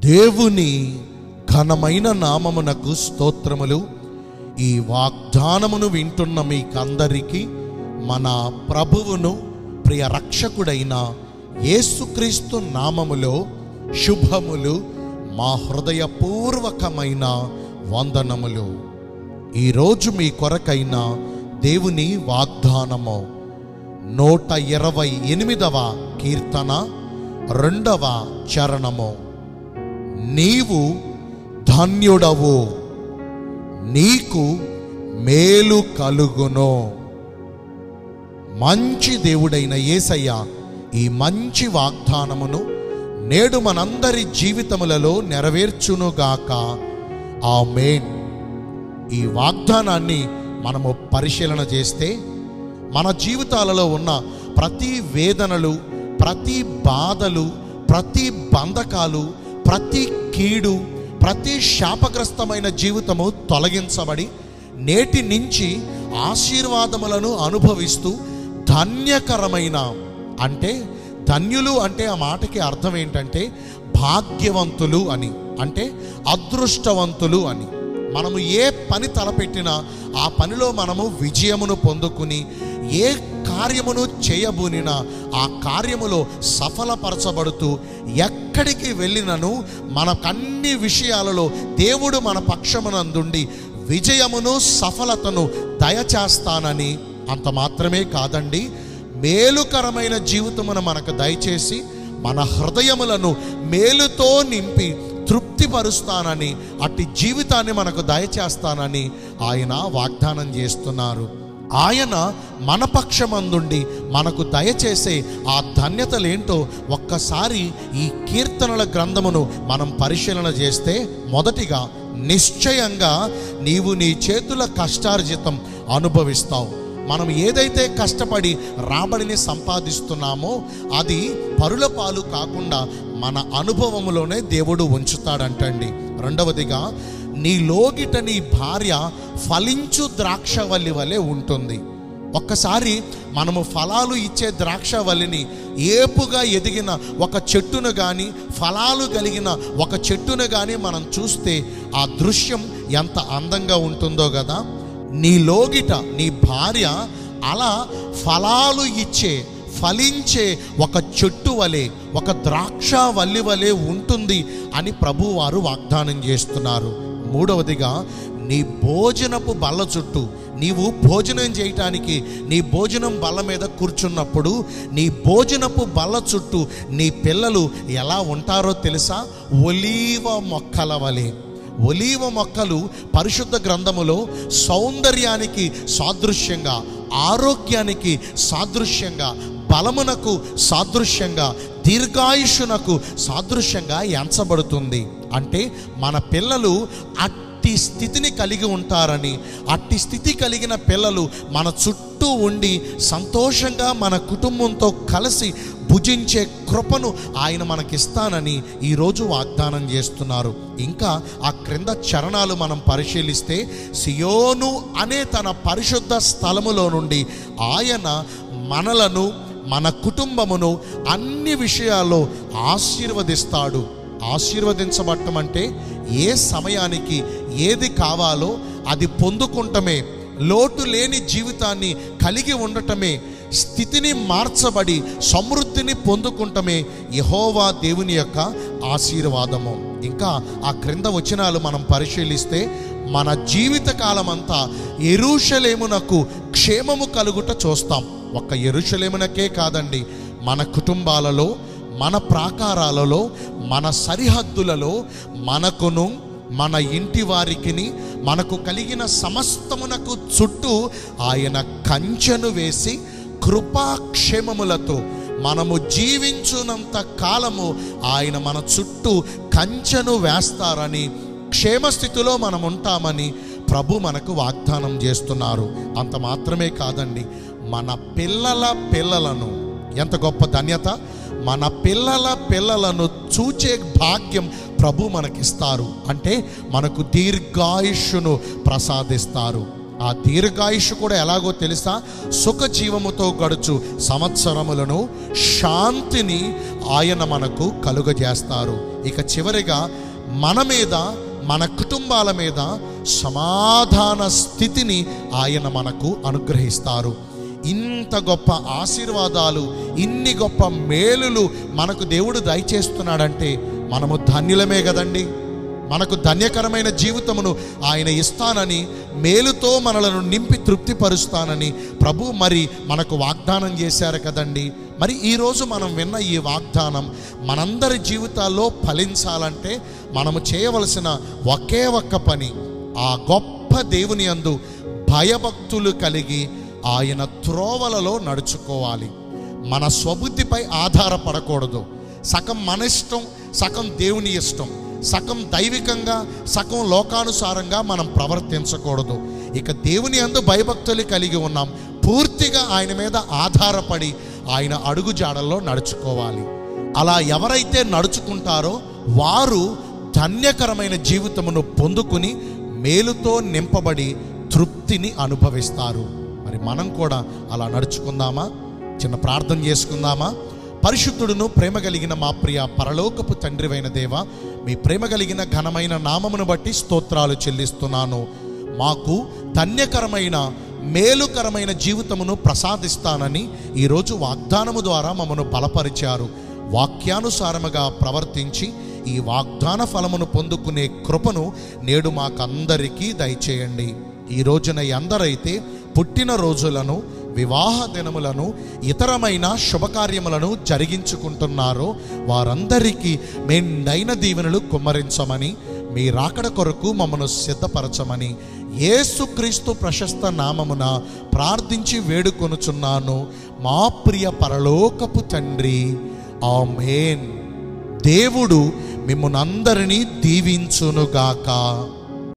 దేవుని ఘనమైన నామమునకు స్తోత్రములు ఈ వాగ్దానమును వింటున్న మీకందరికీ మన ప్రభువును ప్రియ రక్షకుడైన యేసుక్రీస్తు నామములో శుభములు మా హృదయపూర్వకమైన వందనములు ఈరోజు మీ కొరకైన దేవుని వాగ్దానము నూట ఇరవై ఎనిమిదవ కీర్తన రెండవ చరణము నీవు ధన్యుడవు నీకు మేలు కలుగును మంచి దేవుడైన యేసయ్య ఈ మంచి వాగ్దానమును నేడు మనందరి జీవితములలో నెరవేర్చునుగాక ఆమేన్ ఈ వాగ్దానాన్ని మనము పరిశీలన చేస్తే మన జీవితాలలో ఉన్న ప్రతి వేదనలు ప్రతి బాధలు ప్రతి బంధకాలు ప్రతి కీడు ప్రతి శాపగ్రస్తమైన జీవితము తొలగించబడి నేటి నుంచి ఆశీర్వాదములను అనుభవిస్తూ ధన్యకరమైన అంటే ధన్యులు అంటే ఆ మాటకి అర్థం ఏంటంటే భాగ్యవంతులు అని అంటే అదృష్టవంతులు అని మనము ఏ పని తలపెట్టినా ఆ పనిలో మనము విజయమును పొందుకుని ఏ కార్యమును చేయబూనినా ఆ కార్యములో సఫలపరచబడుతూ ఎక్కడికి వెళ్ళినను మనకన్ని విషయాలలో దేవుడు మన పక్షమునందుండి విజయమును సఫలతను దయచేస్తానని అంత మాత్రమే కాదండి మేలుకరమైన జీవితమును మనకు దయచేసి మన హృదయములను మేలుతో నింపి తృప్తిపరుస్తానని అట్టి జీవితాన్ని మనకు దయచేస్తానని ఆయన వాగ్దానం చేస్తున్నారు ఆయన మన పక్షమందుండి మనకు దయచేసే ఆ ధన్యతలేంటో ఒక్కసారి ఈ కీర్తనల గ్రంథమును మనం పరిశీలన చేస్తే మొదటిగా నిశ్చయంగా నీవు నీ చేతుల కష్టార్జితం అనుభవిస్తావు మనం ఏదైతే కష్టపడి రాబడిని సంపాదిస్తున్నామో అది పరుల పాలు కాకుండా మన అనుభవములోనే దేవుడు ఉంచుతాడంటండి రెండవదిగా నీ లోగిట నీ భార్య ఫలించు ద్రాక్షవల్లి వలె ఉంటుంది ఒక్కసారి మనము ఫలాలు ఇచ్చే ద్రాక్షవల్లిని ఏపుగా ఎదిగిన ఒక చెట్టును కానీ ఫలాలు కలిగిన ఒక చెట్టును కానీ మనం చూస్తే ఆ దృశ్యం ఎంత అందంగా ఉంటుందో కదా నీ లోగిట నీ భార్య అలా ఫలాలు ఇచ్చే ఫలించే ఒక చెట్టు వలె ఒక ద్రాక్ష వల్లి వలె ఉంటుంది అని ప్రభువారు వాగ్దానం చేస్తున్నారు మూడవదిగా నీ భోజనపు బల్ల చుట్టూ నీవు భోజనం చేయటానికి నీ భోజనం బల్ల మీద కూర్చున్నప్పుడు నీ భోజనపు బల్ల చుట్టూ నీ పిల్లలు ఎలా ఉంటారో తెలుసా ఒలీవ మొక్కల వలె ఒలీవ మొక్కలు పరిశుద్ధ గ్రంథములో సౌందర్యానికి సాదృశ్యంగా ఆరోగ్యానికి సాదృశ్యంగా బలమునకు సాదృశ్యంగా దీర్ఘాయుషునకు సాదృశ్యంగా ఎంచబడుతుంది అంటే మన పిల్లలు అట్టి స్థితిని కలిగి ఉంటారని అట్టి స్థితి కలిగిన పిల్లలు మన చుట్టూ ఉండి సంతోషంగా మన కుటుంబంతో కలిసి భుజించే కృపను ఆయన మనకిస్తానని ఈరోజు వాగ్దానం చేస్తున్నారు ఇంకా ఆ క్రింద చరణాలు మనం పరిశీలిస్తే సియోను అనే తన పరిశుద్ధ స్థలములో నుండి ఆయన మనలను మన కుటుంబమును అన్ని విషయాల్లో ఆశీర్వదిస్తాడు ఆశీర్వదించబడటం అంటే ఏ సమయానికి ఏది కావాలో అది పొందుకుంటమే లోటు లేని జీవితాన్ని కలిగి ఉండటమే స్థితిని మార్చబడి సమృద్ధిని పొందుకుంటమే యహోవా దేవుని యొక్క ఆశీర్వాదము ఇంకా ఆ క్రింద వచనాలు మనం పరిశీలిస్తే మన జీవిత కాలమంతా ఎరుషలేమునకు క్షేమము కలుగుట చూస్తాం ఒక్క ఎరుషలేమునకే కాదండి మన కుటుంబాలలో మన ప్రాకారాలలో మన సరిహద్దులలో మనకును మన ఇంటి వారికిని మనకు కలిగిన సమస్తమునకు చుట్టూ ఆయన కంచెను వేసి కృపాక్షేమములతో మనము జీవించునంత కాలము ఆయన మన చుట్టూ కంచెను వేస్తారని క్షేమస్థితిలో మనం ఉంటామని ప్రభు మనకు వాగ్దానం చేస్తున్నారు అంత మాత్రమే కాదండి మన పిల్లల పిల్లలను ఎంత గొప్ప ధన్యత మన పిల్లల పిల్లలను చూచే భాగ్యం ప్రభు మనకిస్తారు అంటే మనకు దీర్ఘాయుష్యును ప్రసాదిస్తారు ఆ దీర్ఘాయుష్ కూడా ఎలాగో తెలుసా సుఖ జీవముతో గడుచు సంవత్సరములను శాంతిని ఆయన మనకు కలుగజేస్తారు ఇక చివరిగా మన మీద మన కుటుంబాల మీద సమాధాన స్థితిని ఆయన మనకు అనుగ్రహిస్తారు ఇంత గొప్ప ఆశీర్వాదాలు ఇన్ని గొప్ప మేలులు మనకు దేవుడు దయచేస్తున్నాడంటే మనము ధన్యులమే కదండి మనకు ధన్యకరమైన జీవితమును ఆయన ఇస్తానని మేలుతో మనలను నింపి తృప్తిపరుస్తానని ప్రభు మరి మనకు వాగ్దానం చేశారు కదండి మరి ఈరోజు మనం విన్న ఈ వాగ్దానం మనందరి జీవితాల్లో ఫలించాలంటే మనము చేయవలసిన ఒకే ఒక్క పని ఆ గొప్ప దేవుని అందు భయభక్తులు కలిగి ఆయన త్రోవలలో నడుచుకోవాలి మన స్వబుద్ధిపై ఆధారపడకూడదు సగం మన ఇష్టం సగం దేవుని ఇష్టం సగం దైవికంగా సగం లోకానుసారంగా మనం ప్రవర్తించకూడదు ఇక దేవుని అందు భయభక్తులు కలిగి ఉన్నాం పూర్తిగా ఆయన మీద ఆధారపడి ఆయన అడుగు జాడల్లో నడుచుకోవాలి అలా ఎవరైతే నడుచుకుంటారో వారు ధన్యకరమైన జీవితమును పొందుకుని మేలుతో నింపబడి తృప్తిని అనుభవిస్తారు మరి మనం కూడా అలా నడుచుకుందామా చిన్న ప్రార్థన చేసుకుందామా పరిశుద్ధుడును ప్రేమ కలిగిన మా ప్రియ పరలోకపు తండ్రివైన దేవ మీ ప్రేమ కలిగిన ఘనమైన నామమును బట్టి స్తోత్రాలు చెల్లిస్తున్నాను మాకు ధన్యకరమైన మేలుకరమైన జీవితమును ప్రసాదిస్తానని ఈరోజు వాగ్దానము ద్వారా మమ్మను బలపరిచారు వాక్యానుసారముగా ప్రవర్తించి ఈ వాగ్దాన ఫలమును పొందుకునే కృపను నేడు మాకందరికీ దయచేయండి ఈ రోజున ఎందరైతే పుట్టిన రోజులను వివాహ దినములను ఇతరమైన శుభకార్యములను జరిగించుకుంటున్నారో వారందరికీ మెండైన దీవెనలు కుమ్మరించమని మీ రాకడ కొరకు మమ్మను సిద్ధపరచమని యేసుక్రీస్తు ప్రశస్త నామమున ప్రార్థించి వేడుకొనుచున్నాను మా ప్రియ పరలోకపు తండ్రి ఆమేన్ దేవుడు మిమ్మల్ని అందరినీ దీవించునుగాక